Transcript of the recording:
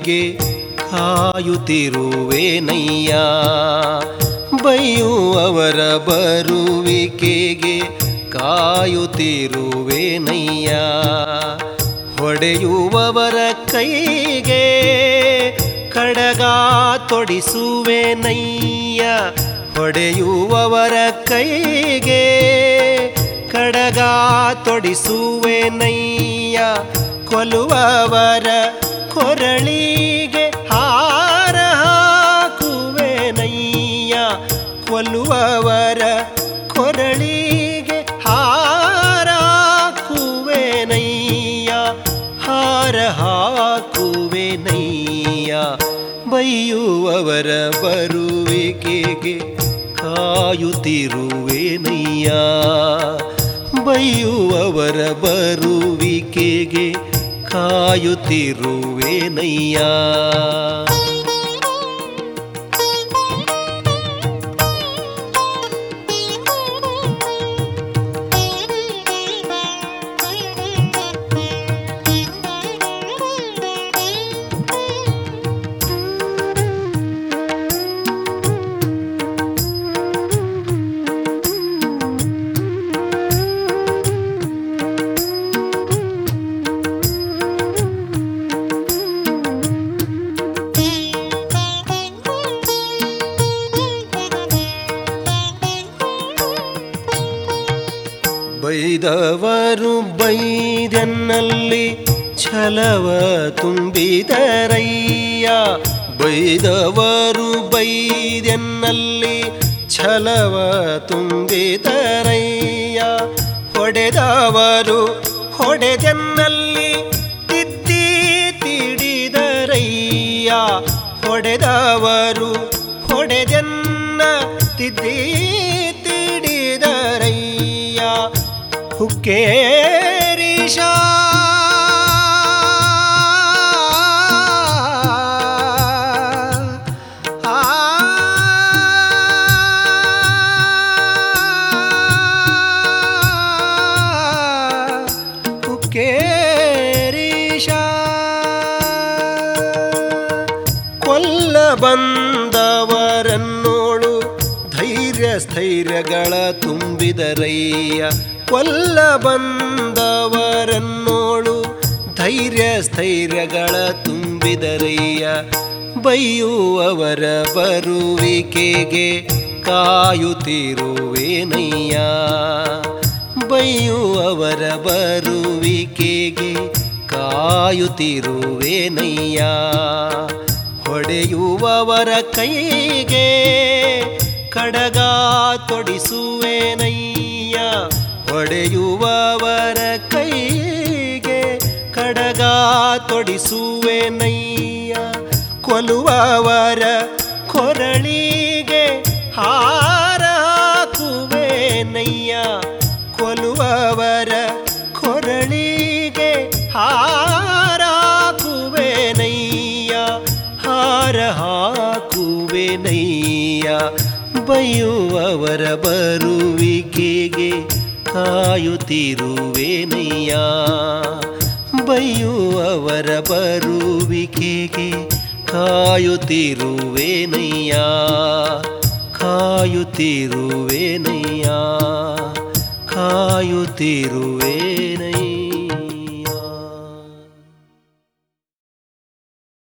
ಬರುವಿಕೆಗೆ ಕಾಯುತ್ತಿರುವೇನಯ್ಯ ಬೈಯುವವರ ಬರುವಿಕೆಗೆ ಕಾಯುತ್ತಿರುವೇನಯ್ಯ ಹೊಡೆಯುವವರ ಕೈಗೆ ಕಡಗ ತೊಡಿಸುವೆನಯ್ಯ ಹೊಡೆಯುವವರ ಕೈಗೆ ಕಡಗ ತೊಡಿಸುವೆನಯ್ಯ ಕೊಲ್ಲುವವರ ಕೊರಳಿಗೆ ಹಾರ ಹಾಕುವೆನಯ್ಯ ಕೊಲ್ಲುವವರ ಕೊರಳಿಗೆ ಹಾರ ಹಾಕುವೆನಯ್ಯ ಹಾರ ಹಾಕುವೆನಯ್ಯ ಬೈಯುವವರ ಬರುವಿಕೆಗೆ ಕಾಯುತ್ತಿರುವೆನಯ್ಯ ಬೈಯುವವರ ಬರುವಿಕೆಗೆ ಕಾಯುತ್ತಿರುವೆನಯ್ಯ ಬೈದವರು ಬೈದೆನ್ನಲ್ಲಿ ಛಲವ ತುಂಬಿದರಯ್ಯ ಬೈದವರು ಬೈದೆನ್ನಲ್ಲಿ ಛಲವ ತುಂಬಿದರಯ್ಯ ಹೊಡೆದವರು ಹೊಡೆದೆನ್ನಲ್ಲಿ ತಿದ್ದಿ ತಿಡಿದರಯ್ಯ ಹೊಡೆದವರು ಹೊಡೆದೆನ್ನ ತಿದ್ದಿ ತಿಡಿದರಯ್ಯ ಹುಕ್ಕೇರೀಶ ಆ ಹುಕ್ಕೇರೀಶ ಕೊಲ್ಲ ಬಂದವರನ್ನೋಳು ಧೈರ್ಯ ಸ್ಥೈರ್ಯಗಳ ತುಂಬಿದರಯ್ಯ ಕೊಲ್ಲ ಬಂದವರನ್ನೋಳು ಧೈರ್ಯ ಸ್ಥೈರ್ಯಗಳ ತುಂಬಿದರಯ್ಯ ಬೈಯುವವರ ಬರುವಿಕೆಗೆ ಕಾಯುತ್ತಿರುವೇನಯ್ಯ ಬೈಯುವವರ ಬರುವಿಕೆಗೆ ಕಾಯುತ್ತಿರುವೇನಯ್ಯ ಹೊಡೆಯುವವರ ಕೈಗೆ ಕಡಗ ತೊಡಿಸುವೇನಯ್ಯ ಹೊಡೆಯುವವರ ಕೈಗೆ ಕಡಗ ತೊಡಿಸುವೆನಯ್ಯ ಕೊಲ್ಲುವವರ ಕೊರಳಿಗೆ ಹಾರ ಹಾಕುವೆನಯ್ಯ ಕೊಲ್ಲುವವರ ಕೊರಳಿಗೆ ಹಾರ ಹಾಕುವೆನಯ್ಯ ಹಾರ ಹಾಕುವೆನಯ್ಯ ಬೈಯುವವರ ಬರುವಿಕೆಗೆ ಕಾಯುತ್ತಿರುವೆನಯ್ಯ ಬೈಯುವವರ ಬರುವಿಕೆಗೆ ಕಾಯುತ್ತಿರುವೆನಯ್ಯ ಕಾಯುತ್ತಿರುವೆನಯ್ಯ ಕಾಯುತ್ತಿರುವೆನಯ್ಯ